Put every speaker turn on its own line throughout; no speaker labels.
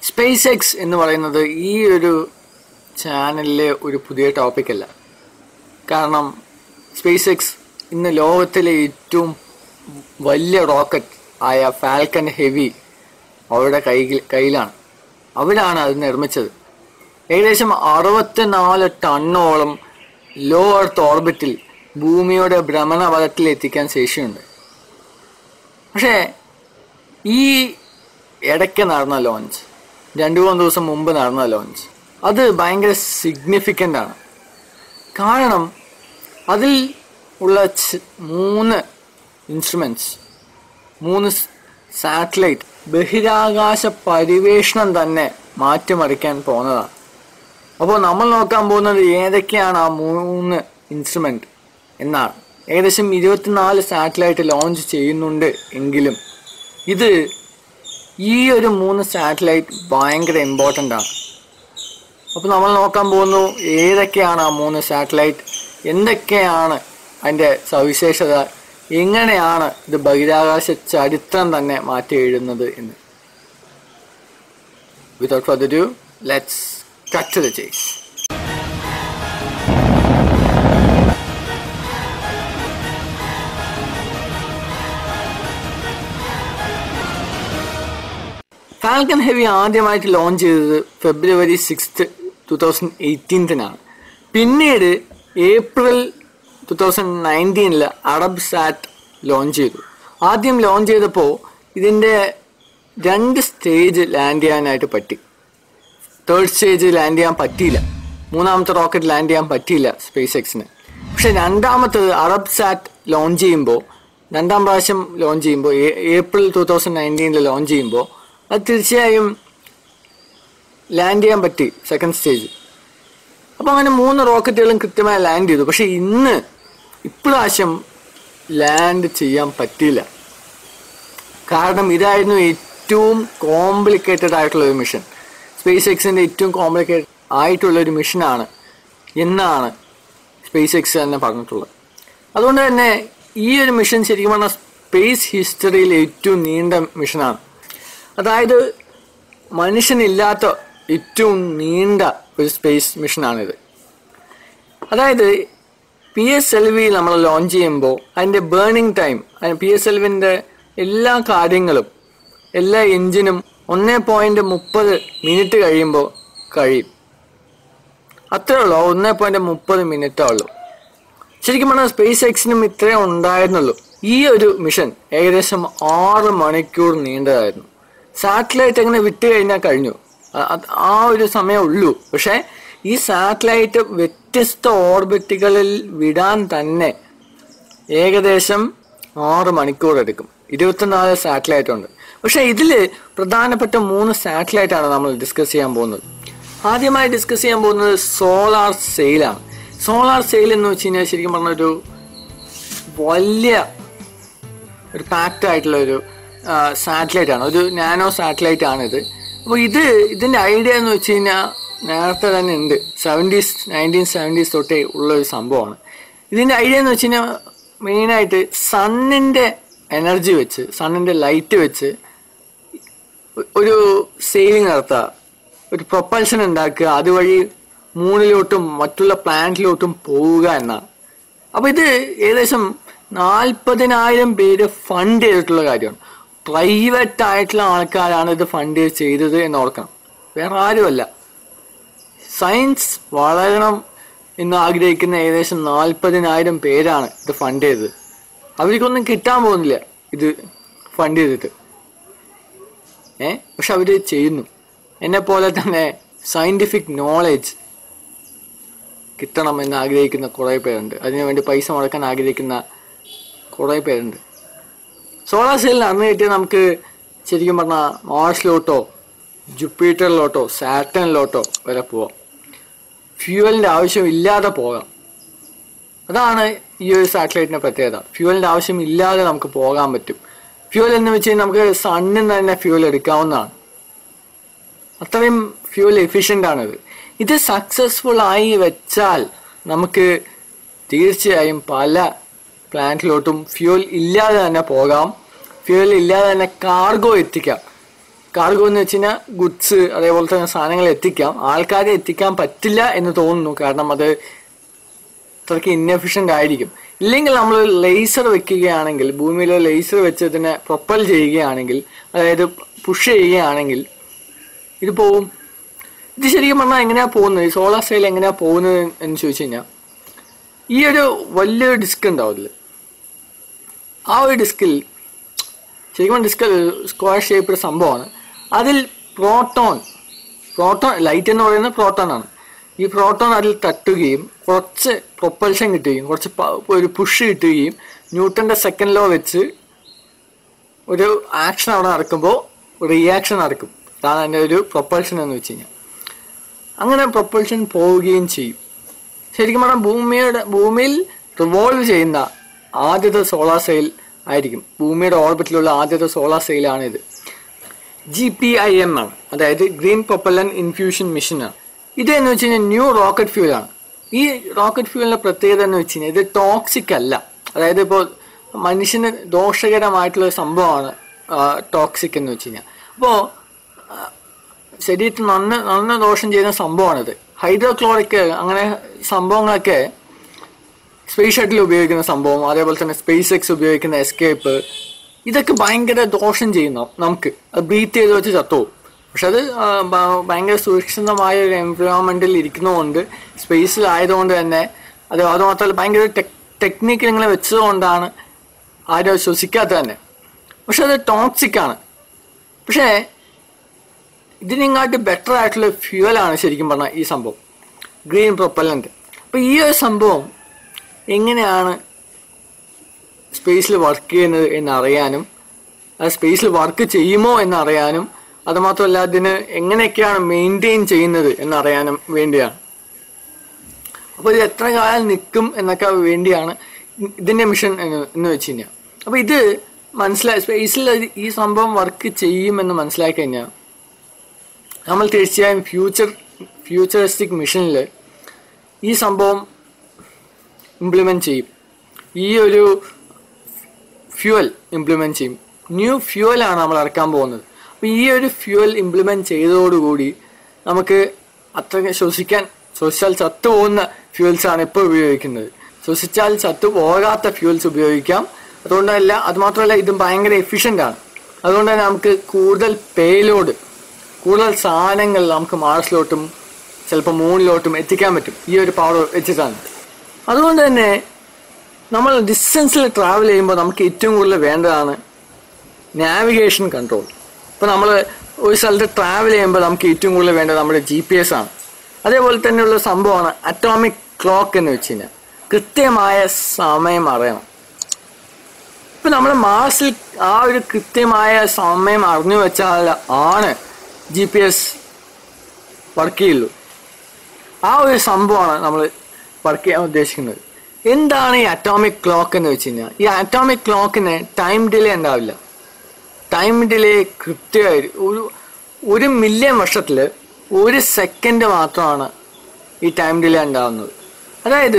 space X എന്ന് പറയുന്നത് ഈ ഒരു ചാനലിലെ ഒരു പുതിയ ടോപ്പിക്കല്ല കാരണം സ്പേസ് എക്സ് ഇന്ന് ലോകത്തിലെ ഏറ്റവും വലിയ റോക്കറ്റ് ആയ ഫാൽക്കൺ ഹെവി അവരുടെ കയ്യിൽ കയ്യിലാണ് അവരാണ് അത് നിർമ്മിച്ചത് ഏകദേശം അറുപത്തിനാല് ടണ്ണോളം ലോ എർത്ത് ഓർബിറ്റിൽ ഭൂമിയുടെ ഭ്രമണപഥത്തിൽ എത്തിക്കാൻ ശേഷിയുണ്ട് പക്ഷേ ഈ ഇടയ്ക്ക് നടന്ന ലോഞ്ച് രണ്ടു മൂന്ന് ദിവസം മുമ്പ് നടന്ന ലോഞ്ച് അത് ഭയങ്കര സിഗ്നിഫിക്കൻ്റ് ആണ് കാരണം അതിൽ ഉള്ള ച്- മൂന്ന് ഇൻസ്ട്രുമെൻറ്റ്സ് മൂന്ന് സാറ്റലൈറ്റ് ബഹിരാകാശ പരിവേഷണം തന്നെ മാറ്റിമറിക്കാൻ പോകുന്നതാണ് അപ്പോൾ നമ്മൾ നോക്കാൻ പോകുന്നത് ഏതൊക്കെയാണ് ആ മൂന്ന് ഇൻസ്ട്രുമെന്റ് എന്നാണ് ഏകദേശം ഇരുപത്തിനാല് സാറ്റലൈറ്റ് ലോഞ്ച് ചെയ്യുന്നുണ്ട് എങ്കിലും ഇത് ഈ ഒരു മൂന്ന് സാറ്റലൈറ്റ് ഭയങ്കര ഇമ്പോർട്ടൻ്റ് ആണ് അപ്പോൾ നമ്മൾ നോക്കാൻ പോകുന്നു ഏതൊക്കെയാണ് ആ മൂന്ന് സാറ്റലൈറ്റ് എന്തൊക്കെയാണ് അതിൻ്റെ സവിശേഷത എങ്ങനെയാണ് ഇത് ബഹിരാകാശ ചരിത്രം തന്നെ മാറ്റി എഴുതുന്നത് എന്ന് without further do let's cut to the chase Falcon Heavy ആദ്യമായിട്ട് ലോഞ്ച് ചെയ്തത് ഫെബ്രുവരി സിക്സ്ത് ടു തൗസൻഡ് എയ്റ്റീൻത്തിനാണ് പിന്നീട് ഏപ്രിൽ ടു തൗസൻഡ് നയൻറ്റീനിൽ അറബ് സാറ്റ് ലോഞ്ച് ചെയ്തു ആദ്യം ലോഞ്ച് ചെയ്തപ്പോൾ ഇതിൻ്റെ രണ്ട് സ്റ്റേജ് ലാൻഡ് ചെയ്യാനായിട്ട് പറ്റി തേർഡ് സ്റ്റേജ് ലാൻഡ് ചെയ്യാൻ പറ്റിയില്ല മൂന്നാമത്തെ റോക്കറ്റ് ലാൻഡ് ചെയ്യാൻ പറ്റിയില്ല സ്പേസ് എക്സിന് പക്ഷെ രണ്ടാമത്തത് അറബ് സാറ്റ് ലോഞ്ച് ചെയ്യുമ്പോൾ രണ്ടാം പ്രാവശ്യം ലോഞ്ച് ചെയ്യുമ്പോൾ ഏപ്രിൽ ടൂ തൗസൻഡ് നയൻറ്റീനിൽ ലോഞ്ച് ചെയ്യുമ്പോൾ അത് തീർച്ചയായും ലാൻഡ് ചെയ്യാൻ പറ്റി സെക്കൻഡ് സ്റ്റേജ് അപ്പോൾ അങ്ങനെ മൂന്ന് റോക്കറ്റുകളും കൃത്യമായി ലാൻഡ് ചെയ്തു പക്ഷെ ഇന്ന് ഇപ്രാവശ്യം ലാൻഡ് ചെയ്യാൻ പറ്റിയില്ല കാരണം ഇതായിരുന്നു ഏറ്റവും കോംപ്ലിക്കേറ്റഡ് ആയിട്ടുള്ള ഒരു മിഷൻ സ്പേസ് എക്സിന്റെ ഏറ്റവും കോംപ്ലിക്കേറ്റഡ് ആയിട്ടുള്ള ഒരു മിഷനാണ് എന്നാണ് സ്പേസ് എക്സ് തന്നെ പറഞ്ഞിട്ടുള്ളത് അതുകൊണ്ട് തന്നെ ഈ ഒരു മിഷൻ ശരിക്കും പറഞ്ഞാൽ സ്പേസ് ഹിസ്റ്ററിയിൽ ഏറ്റവും നീണ്ട മിഷനാണ് അതായത് മനുഷ്യനില്ലാത്ത ഏറ്റവും നീണ്ട ഒരു സ്പേസ് മിഷനാണിത് അതായത് പി എസ് എൽ വി നമ്മൾ ലോഞ്ച് ചെയ്യുമ്പോൾ അതിൻ്റെ burning time P S L വിൻ്റെ എല്ലാ കാര്യങ്ങളും എല്ലാ എഞ്ചിനും ഒന്നേ പോയിന്റ് മുപ്പത് മിനിറ്റ് കഴിയുമ്പോൾ കഴിയും അത്രേ ഉള്ളൂ ഒന്നേ പോയിന്റ് മുപ്പത് മിനിറ്റേ ഉള്ളൂ ശരിക്കും പറഞ്ഞാൽ സ്പേസ് എക്സിനും ഇത്രേ ഉണ്ടായിരുന്നുള്ളൂ ഈ ഒരു മിഷൻ ഏകദേശം ആറ് മണിക്കൂർ നീണ്ടതായിരുന്നു സാറ്റലൈറ്റ് എങ്ങനെ വിട്ട് കഴിഞ്ഞാൽ കഴിഞ്ഞു അ- അത് ആ ഒരു സമയം ഉള്ളൂ പക്ഷേ ഈ സാറ്റലൈറ്റ് വ്യത്യസ്ത ഓർബിറ്റുകളിൽ വിടാൻ തന്നെ ഏകദേശം ആറ് മണിക്കൂർ എടുക്കും ഇരുപത്തിനാല് സാറ്റലൈറ്റ് ഉണ്ട് പക്ഷെ ഇതിൽ പ്രധാനപ്പെട്ട മൂന്ന് സാറ്റലൈറ്റ് ആണ് നമ്മൾ ഡിസ്കസ് ചെയ്യാൻ പോകുന്നത് ആദ്യമായി ഡിസ്കസ് ചെയ്യാൻ പോകുന്നത് സോളാർ സെയിലാണ് സോളാർ സെയിൽ എന്ന് വെച്ച് കഴിഞ്ഞാൽ ശരിക്കും പറഞ്ഞ ഒരു വലിയ ഒരു പാക്ഡ് ആയിട്ടുള്ള ഒരു സാറ്റലൈറ്റ് ആണ് ഒരു നാനോ സാറ്റലൈറ്റ് ആണ് ഇത് അപ്പോൾ ഇത് ഇതിന്റെ ഐഡിയ എന്ന് വെച്ച് കഴിഞ്ഞാൽ നേരത്തെ തന്നെ ഉണ്ട് സെവൻറ്റീസ് നയൻറ്റീൻ സെവൻറ്റീസ് തൊട്ടേ ഉള്ള ഒരു സംഭവമാണ് ഇതിന്റെ ഐഡിയ എന്ന് വെച്ച് കഴിഞ്ഞാൽ മെയിനായിട്ട് സണ്ണിന്റെ എനർജി വെച്ച് സണ്ണിന്റെ ലൈറ്റ് വെച്ച് ഒരു സെയിലിംഗ് നടത്തുക ഒരു പ്രൊപ്പൽഷൻ ഉണ്ടാക്കുക അതുവഴി മൂണിലോട്ടും മറ്റുള്ള പ്ലാനറ്റിലോട്ടും പോവുക എന്നാണ് അപ്പൊ ഇത് ഏകദേശം നാൽപ്പതിനായിരം പേര് ഫണ്ട് ചെയ്തിട്ടുള്ള കാര്യമാണ് പ്രൈവറ്റ് ആയിട്ടുള്ള ആൾക്കാരാണ് ഇത് ഫണ്ട് ചെയ്തത് എന്ന് ഓർക്കണം വേറെ ആരുമല്ല സയൻസ് വളരണം എന്ന് ആഗ്രഹിക്കുന്ന ഏകദേശം നാൽപ്പതിനായിരം പേരാണ് ഇത് ഫണ്ട് ചെയ്തത് അവർക്കൊന്നും കിട്ടാൻ പോകുന്നില്ല ഇത് ഫണ്ട് ചെയ്തിട്ട് ഏ പക്ഷെ അവര് ചെയ്യുന്നു എന്നെ പോലെ തന്നെ സയന്റിഫിക് നോളജ് കിട്ടണം എന്ന് ആഗ്രഹിക്കുന്ന കുറേ പേരുണ്ട് അതിനുവേണ്ടി പൈസ മുടക്കാൻ ആഗ്രഹിക്കുന്ന കുറേ പേരുണ്ട് സോളാർ സെല്ലിൽ അന്ന് കിട്ടിയ നമുക്ക് ശരിക്കും പറഞ്ഞാൽ മാർസിലോട്ടോ ജുപ്പിറ്ററിലോട്ടോ സാറ്റനിലോട്ടോ വരെ പോവാം ഫ്യൂവലിൻ്റെ ആവശ്യം ഇല്ലാതെ പോകാം അതാണ് ഈ ഒരു സാറ്റലൈറ്റിന്റെ പ്രത്യേകത ഫ്യൂവലിന്റെ ആവശ്യം ഇല്ലാതെ നമുക്ക് പോകാൻ പറ്റും ഫ്യൂവൽ എന്ന് വെച്ച് കഴിഞ്ഞാൽ നമുക്ക് സണ്ണിൽ നിന്ന് തന്നെ ഫ്യൂവൽ എടുക്കാവുന്നതാണ് അത്രയും ഫ്യൂവൽ എഫിഷ്യൻ്റ് ആണിത് ഇത് സക്സസ്ഫുൾ ആയി വെച്ചാൽ നമുക്ക് തീർച്ചയായും പല പ്ലാന്റിലോട്ടും ഫ്യൂവൽ ഇല്ലാതെ തന്നെ പോകാം ഫ്യൂവൽ ഇല്ലാതെ തന്നെ കാർഗോ എത്തിക്കാം കാർഗോ എന്ന് വെച്ച് കഴിഞ്ഞാൽ ഗുഡ്സ് അതേപോലെ തന്നെ സാധനങ്ങൾ എത്തിക്കാം ആൾക്കാരെ എത്തിക്കാൻ പറ്റില്ല എന്ന് തോന്നുന്നു കാരണം അത് അത്രയ്ക്ക് ഇൻഎഫിഷ്യൻ്റ് ആയിരിക്കും ഇല്ലെങ്കിൽ നമ്മൾ ലേസർ വെക്കുകയാണെങ്കിൽ ഭൂമിയിൽ ലേസർ വെച്ച് ഇതിനെ പ്രൊപ്പൽ ചെയ്യുകയാണെങ്കിൽ അതായത് പുഷ് ചെയ്യുകയാണെങ്കിൽ ഇത് പോവും ഇത് ശരിക്കും പറഞ്ഞാൽ എങ്ങനെയാ പോകുന്നത് ഈ സോളാർ സെയിൽ എങ്ങനെയാ പോകുന്നത് എന്ന് ചോദിച്ചു കഴിഞ്ഞാൽ ഈ ഒരു വലിയൊരു ഡിസ്ക് ഉണ്ടാവും അതിൽ ആ ഒരു ഡിസ്കിൽ ശരിക്കും ഡിസ്ക് സ്ക്വയർ ഷേപ്പ് സംഭവമാണ് അതിൽ പ്രോട്ടോൺ പ്രോട്ടോൺ ലൈറ്റ് എന്ന് പറയുന്നത് പ്രോട്ടോൺ ആണ് ഈ പ്രോട്ടോൺ അതിൽ തട്ടുകയും കുറച്ച് പ്രൊപ്പൽഷൻ കിട്ടുകയും കുറച്ച് പ- ഒരു പുഷ് കിട്ടുകയും ന്യൂട്ടന്റെ സെക്കൻഡ് ലോ വെച്ച് ഒരു ആക്ഷൻ അവിടെ നടക്കുമ്പോൾ റിയാക്ഷൻ നടക്കും അതാണ് അതിൻ്റെ ഒരു പ്രൊപ്പൽഷൻ എന്ന് വെച്ച് കഴിഞ്ഞാൽ അങ്ങനെ പ്രൊപ്പൽഷൻ പോവുകയും ചെയ്യും ശരിക്കും പറഞ്ഞാൽ ഭൂമിയുടെ ഭൂമിയിൽ റിവോൾവ് ചെയ്യുന്ന ആദ്യത്തെ സോളാർ സെയിൽ ആയിരിക്കും ഭൂമിയുടെ ഓർബിറ്റിലുള്ള ആദ്യത്തെ സോളാർ സെയിലാണിത് ജി പി ഐ എം ആണ് അതായത് ഗ്രീൻ പ്രൊപ്പലൻ ഇൻഫ്യൂഷൻ മിഷൻ ആണ് ഇത് എന്ന് വെച്ച് കഴിഞ്ഞാൽ ന്യൂ റോക്കറ്റ് ഫ്യൂൽ ആണ് ഈ റോക്കറ്റ് ഫ്യൂലിന്റെ പ്രത്യേകത എന്ന് വെച്ച് കഴിഞ്ഞാൽ ഇത് ടോക്സിക് അല്ല അതായത് ഇപ്പോൾ മനുഷ്യന് ദോഷകരമായിട്ടുള്ള ഒരു സംഭവമാണ് ടോക്സിക് എന്ന് വെച്ച് കഴിഞ്ഞാൽ അപ്പോൾ ശരീരത്തിൽ നന്ന നന്ന ദോഷം ചെയ്യുന്ന സംഭവമാണിത് ഹൈഡ്രോക്ലോറിക് അങ്ങനെ സംഭവങ്ങളൊക്കെ സ്പേസ് ഷട്ടിൽ ഉപയോഗിക്കുന്ന സംഭവം അതേപോലെ തന്നെ സ്പേസ് എക്സ് ഉപയോഗിക്കുന്ന എസ്കേപ്പ് ഇതൊക്കെ ഭയങ്കര ദോഷം ചെയ്യുന്നു നമുക്ക് അത് ബ്രീത്ത് ചെയ്ത് വെച്ച് ചത്തുപോകും പക്ഷെ അത് ആ, ഭ- ഭയങ്കര സുരക്ഷിതമായ ഒരു എൻവയോൺമെന്റിൽ ഇരിക്കുന്നതുകൊണ്ട് സ്പേസിൽ ആയതുകൊണ്ട് തന്നെ അത് അത് മാത്രമല്ല ഭയങ്കര ടെക് ടെക്നിക്ക് ഇങ്ങനെ വെച്ചതുകൊണ്ടാണ് ആരും അത് ശ്വസിക്കാത്ത തന്നെ പക്ഷെ അത് ടോക്സിക് ആണ് പക്ഷേ ഇതിനെങ്ങാട്ടി ബെറ്റർ ആയിട്ടുള്ള ഫ്യൂവലാണ് ശരിക്കും പറഞ്ഞാൽ ഈ സംഭവം ഗ്രീൻ പ്രൊപ്പല്ലൻ്റ് അപ്പോൾ ഈ ഒരു സംഭവം എങ്ങനെയാണ് സ്പേസിൽ വർക്ക് ചെയ്യുന്നത് എന്നറിയാനും അത് സ്പേസിൽ വർക്ക് ചെയ്യുമോ എന്നറിയാനും അതുമാത്രമല്ല അതിന് എങ്ങനെയൊക്കെയാണ് മെയിൻറ്റെയിൻ ചെയ്യുന്നത് എന്നറിയാനും വേണ്ടിയാണ് അപ്പോൾ ഇത് എത്ര കാലം നിൽക്കും എന്നൊക്കെ വേണ്ടിയാണ് ഇതിൻ്റെ മിഷൻ എന്ന് എന്ന് വെച്ച് കഴിഞ്ഞാൽ അപ്പോൾ ഇത് മനസ്സിലായി സ്പേസിൽ ഈ സംഭവം വർക്ക് ചെയ്യുമെന്ന് മനസ്സിലാക്കി കഴിഞ്ഞാൽ നമ്മൾ തീർച്ചയായും ഫ്യൂച്ചർ ഫ്യൂച്ചറിസ്റ്റിക് മിഷനിൽ ഈ സംഭവം ഇംപ്ലിമെൻറ്റ് ചെയ്യും ഈ ഒരു ഫ്യൂവൽ ഇംപ്ലിമെൻറ്റ് ചെയ്യും ന്യൂ ഫ്യൂവലാണ് നമ്മൾ ഇറക്കാൻ പോകുന്നത് അപ്പോൾ ഈ ഒരു ഫ്യൂവൽ ഇംപ്ലിമെൻറ്റ് ചെയ്തതോടുകൂടി നമുക്ക് അത്ര ശ്വസിക്കാൻ ശ്വസിച്ചാൽ ചത്തുപോകുന്ന ഫ്യൂവൽസ് ആണ് ഇപ്പോൾ ഉപയോഗിക്കുന്നത് ശ്വസിച്ചാൽ ചത്തു പോകാത്ത ഫ്യൂവൽസ് ഉപയോഗിക്കാം അതുകൊണ്ടല്ല അതുമാത്രമല്ല ഇത് ഭയങ്കര എഫിഷ്യൻ്റ് ആണ് അതുകൊണ്ട് തന്നെ നമുക്ക് കൂടുതൽ പേലോഡ് കൂടുതൽ സാധനങ്ങൾ നമുക്ക് മാർസിലോട്ടും ചിലപ്പോൾ മൂണിലോട്ടും എത്തിക്കാൻ പറ്റും ഈ ഒരു പവർ വെച്ചിട്ടാണ് അതുകൊണ്ട് തന്നെ നമ്മൾ ഡിസ്റ്റൻസിൽ ട്രാവൽ ചെയ്യുമ്പോൾ നമുക്ക് ഏറ്റവും കൂടുതൽ വേണ്ടതാണ് നാവിഗേഷൻ കൺട്രോൾ ഇപ്പോൾ നമ്മൾ ഒരു സ്ഥലത്ത് ട്രാവൽ ചെയ്യുമ്പോൾ നമുക്ക് ഏറ്റവും കൂടുതൽ വേണ്ടത് നമ്മുടെ ജി പി എസ് ആണ് അതേപോലെ തന്നെയുള്ള സംഭവമാണ് അറ്റോമിക് ക്ലോക്ക് എന്ന് വെച്ച് കഴിഞ്ഞാൽ കൃത്യമായ സമയം അറിയണം ഇപ്പം നമ്മൾ മാർസിൽ ആ ഒരു കൃത്യമായ സമയം അറിഞ്ഞു വെച്ചാൽ ആണ് ജി പി എസ് വർക്ക് ചെയ്യുള്ളൂ ആ ഒരു സംഭവമാണ് നമ്മൾ വർക്ക് ചെയ്യാൻ ഉദ്ദേശിക്കുന്നത് എന്താണ് ഈ അറ്റോമിക് ക്ലോക്ക് എന്ന് വെച്ച് കഴിഞ്ഞാൽ ഈ അറ്റോമിക് ക്ലോക്കിന് ടൈം ഡിലേ ഉണ്ടാവില്ല ടൈം ഡിലേ കൃത്യമായി ഒരു ഒരു മില്യൺ വർഷത്തിൽ ഒരു സെക്കൻഡ് മാത്രമാണ് ഈ ടൈം ഡിലേ ഉണ്ടാകുന്നത് അതായത്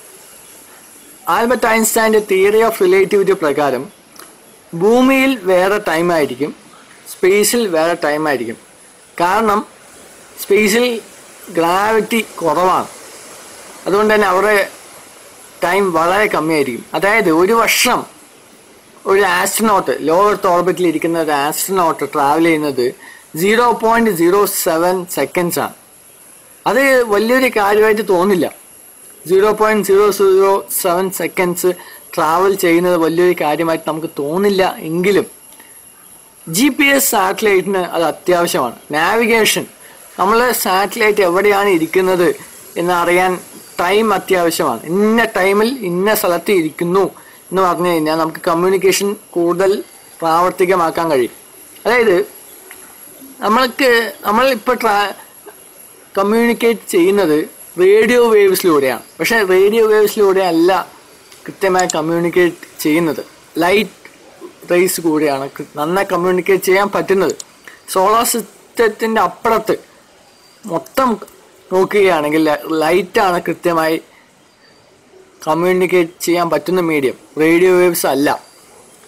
ആൽബർട്ട് ഐൻസ്റ്റൈൻ്റെ തിയറി ഓഫ് റിലേറ്റിവിറ്റി പ്രകാരം ഭൂമിയിൽ വേറെ ടൈം ആയിരിക്കും സ്പേസിൽ വേറെ ടൈം ആയിരിക്കും കാരണം സ്പേസിൽ ഗ്രാവിറ്റി കുറവാണ് അതുകൊണ്ട് തന്നെ അവിടെ ടൈം വളരെ കമ്മിയായിരിക്കും അതായത് ഒരു വർഷം ഒരു ആസ്ട്രനോട്ട് ലോ എർത്ത് ഓർബിറ്റിൽ ഇരിക്കുന്ന ഒരു ആസ്ട്രനോട്ട് ട്രാവൽ ചെയ്യുന്നത് zero point zero seven seconds ആണ് അത് വലിയൊരു കാര്യമായിട്ട് തോന്നില്ല zero point zero zero seven seconds travel ചെയ്യുന്നത് വലിയൊരു കാര്യമായിട്ട് നമുക്ക് തോന്നില്ല എങ്കിലും ജി പി എസ് സാറ്റലൈറ്റിന് അത് അത്യാവശ്യമാണ് നാവിഗേഷൻ നമ്മൾ സാറ്റലൈറ്റ് എവിടെയാണ് ഇരിക്കുന്നത് എന്നറിയാൻ ടൈം അത്യാവശ്യമാണ് ഇന്ന ടൈമിൽ ഇന്ന സ്ഥലത്ത് ഇരിക്കുന്നു എന്ന് പറഞ്ഞു കഴിഞ്ഞാൽ നമുക്ക് കമ്മ്യൂണിക്കേഷൻ കൂടുതൽ പ്രാവർത്തികമാക്കാൻ കഴിയും അതായത് നമ്മൾക്ക് നമ്മൾ ഇപ്പോൾ ട്രാ കമ്മ്യൂണിക്കേറ്റ് ചെയ്യുന്നത് റേഡിയോ വേവ്സിലൂടെയാണ് പക്ഷേ റേഡിയോ വേവ്സിലൂടെ അല്ല കൃത്യമായി കമ്മ്യൂണിക്കേറ്റ് ചെയ്യുന്നത് ലൈറ്റ് റേസ് കൂടെയാണ് കൃ- നന്നായി കമ്മ്യൂണിക്കേറ്റ് ചെയ്യാൻ പറ്റുന്നത് സോളാർ സിസ്റ്റത്തിൻ്റെ അപ്പുറത്ത് മൊത്തം നോക്കുകയാണെങ്കിൽ ലൈറ്റാണ് കൃത്യമായി കമ്മ്യൂണിക്കേറ്റ് ചെയ്യാൻ പറ്റുന്ന മീഡിയം റേഡിയോ വേവ്സ് അല്ല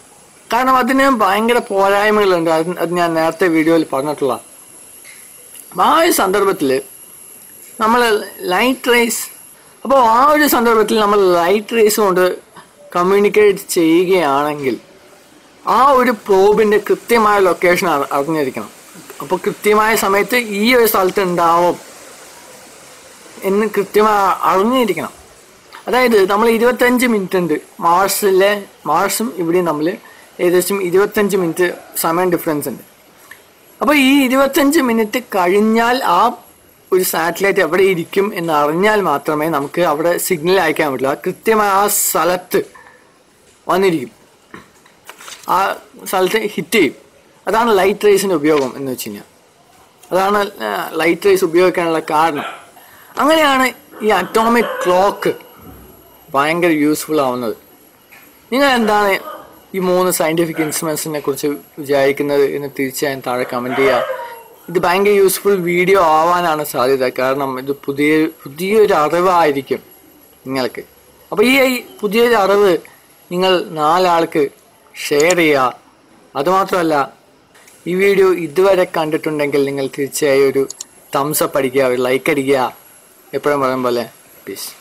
കാരണം അതിന് ഭയങ്കര പോരായ്മകളുണ്ട് അത് അത് ഞാൻ നേരത്തെ വീഡിയോയിൽ പറഞ്ഞിട്ടുള്ള അപ്പം ആ ഒരു സന്ദർഭത്തിൽ നമ്മൾ ലൈറ്റ് റേസ് അപ്പോൾ ആ ഒരു സന്ദർഭത്തിൽ നമ്മൾ ലൈറ്റ് റേസ് കൊണ്ട് കമ്മ്യൂണിക്കേറ്റ് ചെയ്യുകയാണെങ്കിൽ ആ ഒരു പ്രോബിൻ്റെ കൃത്യമായ ലൊക്കേഷൻ അറിഞ്ഞിരിക്കണം അപ്പോൾ കൃത്യമായ സമയത്ത് ഈ ഒരു സ്ഥലത്ത് ഉണ്ടാവും എന്ന് കൃത്യമായി അറിഞ്ഞിരിക്കണം അതായത് നമ്മൾ ഇരുപത്തഞ്ച് മിനിറ്റ് ഉണ്ട് മാർസിലെ മാർസും ഇവിടെയും തമ്മിൽ ഏകദേശം ഇരുപത്തഞ്ച് മിനിറ്റ് സമയം ഡിഫറൻസ് ഉണ്ട് അപ്പോൾ ഈ ഇരുപത്തഞ്ച് മിനിറ്റ് കഴിഞ്ഞാൽ ആ ഒരു സാറ്റലൈറ്റ് എവിടെ ഇരിക്കും എന്ന് അറിഞ്ഞാൽ മാത്രമേ നമുക്ക് അവിടെ സിഗ്നൽ അയക്കാൻ പറ്റുള്ളൂ ആ കൃത്യമായ ആ സ്ഥലത്ത് വന്നിരിക്കും ആ സ്ഥലത്ത് ഹിറ്റ് ചെയ്യും അതാണ് ലൈറ്റ് റേസിൻ്റെ ഉപയോഗം എന്ന് വെച്ച് കഴിഞ്ഞാൽ അതാണ് ലൈറ്റ് റേസ് ഉപയോഗിക്കാനുള്ള കാരണം അങ്ങനെയാണ് ഈ അറ്റോമിക് ക്ലോക്ക് ഭയങ്കര യൂസ്ഫുൾ ആവുന്നത് നിങ്ങൾ എന്താണ് ഈ മൂന്ന് സയൻറ്റിഫിക് ഇൻസ്ട്രുമെൻസിനെ കുറിച്ച് വിചാരിക്കുന്നത് എന്ന് തീർച്ചയായും താഴെ കമൻറ്റ് ചെയ്യുക ഇത് ഭയങ്കര യൂസ്ഫുൾ വീഡിയോ ആവാനാണ് സാധ്യത കാരണം ഇത് പുതിയ പുതിയൊരു അറിവായിരിക്കും നിങ്ങൾക്ക് അപ്പോൾ ഈ ഈ പുതിയൊരു അറിവ് നിങ്ങൾ നാലാൾക്ക് ഷെയർ ചെയ്യുക അതുമാത്രമല്ല ഈ വീഡിയോ ഇതുവരെ കണ്ടിട്ടുണ്ടെങ്കിൽ നിങ്ങൾ തീർച്ചയായും ഒരു തംസപ്പ് അടിക്കുക ഒരു ലൈക്ക് അടിക്കുക എപ്പോഴും പറയും പോലെ പീസ്